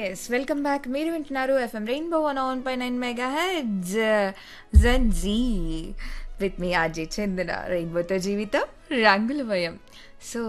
Yes welcome back మీరు వింటున్నారు FM Rainbow one on pie nine megahertz Gen Z with మీ RJ Chandana రెయిన్బోతో జీవితం రంగుల భయం సో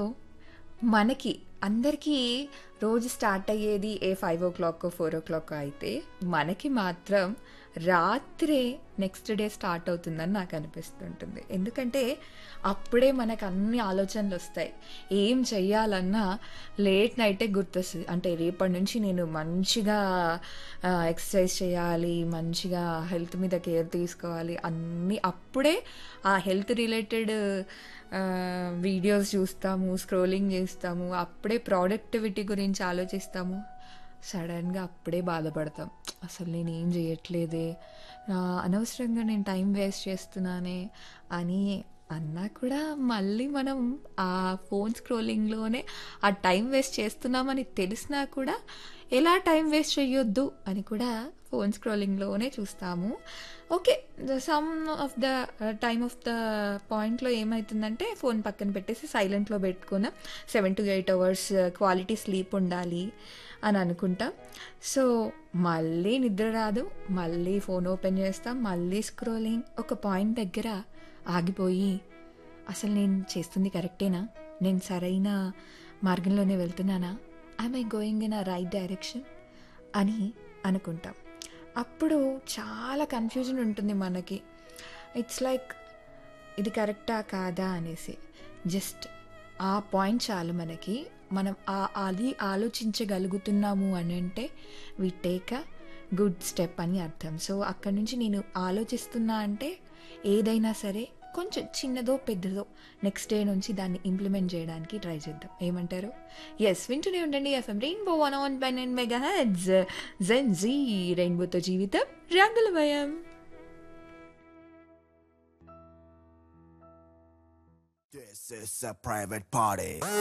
మనకి అందరికీ రోజు స్టార్ట్ అయ్యేది ఏ five o'clock four o'clock అయితే మనకి మాత్రం రాత్రే నెక్స్ట్ డే స్టార్ట్ అవుతుందని నాకు అనిపిస్తుంటుంది ఎందుకంటే అప్పుడే మనకు అన్ని ఆలోచనలు వస్తాయి ఏం చెయ్యాలన్నా లేట్ నైటే గుర్తొస్తుంది అంటే రేపటి నుంచి నేను మంచిగా ఎక్సర్సైజ్ చేయాలి మంచిగా హెల్త్ మీద కేర్ తీసుకోవాలి అన్నీ అప్పుడే ఆ హెల్త్ రిలేటెడ్ వీడియోస్ చూస్తాము స్క్రోలింగ్ చేస్తాము అప్పుడే ప్రొడక్టివిటీ గురించి ఆలోచిస్తాము సడన్గా అప్పుడే బాధపడతాం అసలు నేను ఏం చేయట్లేదే అనవసరంగా నేను టైం వేస్ట్ చేస్తున్నానే అని అన్నా కూడా మళ్ళీ మనం ఆ ఫోన్ స్క్రోలింగ్లోనే ఆ టైం వేస్ట్ చేస్తున్నామని తెలిసినా కూడా ఎలా టైం వేస్ట్ చేయొద్దు అని కూడా ఫోన్ స్క్రోలింగ్లోనే చూస్తాము okay some of the time of the పాయింట్లో ఏమవుతుందంటే ఫోన్ పక్కన పెట్టేసి సైలెంట్లో పెట్టుకున్న seven to eight hours quality sleep ఉండాలి అని అనుకుంటాం సో మళ్ళీ నిద్ర రాదు మళ్ళీ ఫోన్ ఓపెన్ చేస్తాం మళ్ళీ స్క్రోలింగ్ ఒక పాయింట్ దగ్గర ఆగిపోయి అసలు నేను చేస్తుంది కరెక్టేనా నేను సరైన మార్గంలోనే వెళ్తున్నానా I'm I going in a right direction అని అనుకుంటాం అప్పుడు చాలా కన్ఫ్యూజన్ ఉంటుంది మనకి ఇట్స్ లైక్ ఇది కరెక్టా కాదా అనేసి జస్ట్ ఆ పాయింట్ చాలు మనకి మనం ఆ అది ఆలోచించగలుగుతున్నాము అని అంటే we take a good step అని అర్థం సో అక్కడి నుంచి నేను ఆలోచిస్తున్నా అంటే ఏదైనా సరే కొంచెం చిన్నదో పెద్దదో నెక్స్ట్ డే నుంచి దాన్ని ఇంప్లిమెంట్ చేయడానికి ట్రై చేద్దాం ఏమంటారు ఎస్ వింటూనే ఉండండి FM Rainbow one on by nine megahertz Gen Z రెయిన్బోతో జీవితం రంగుల భయం This is a private party.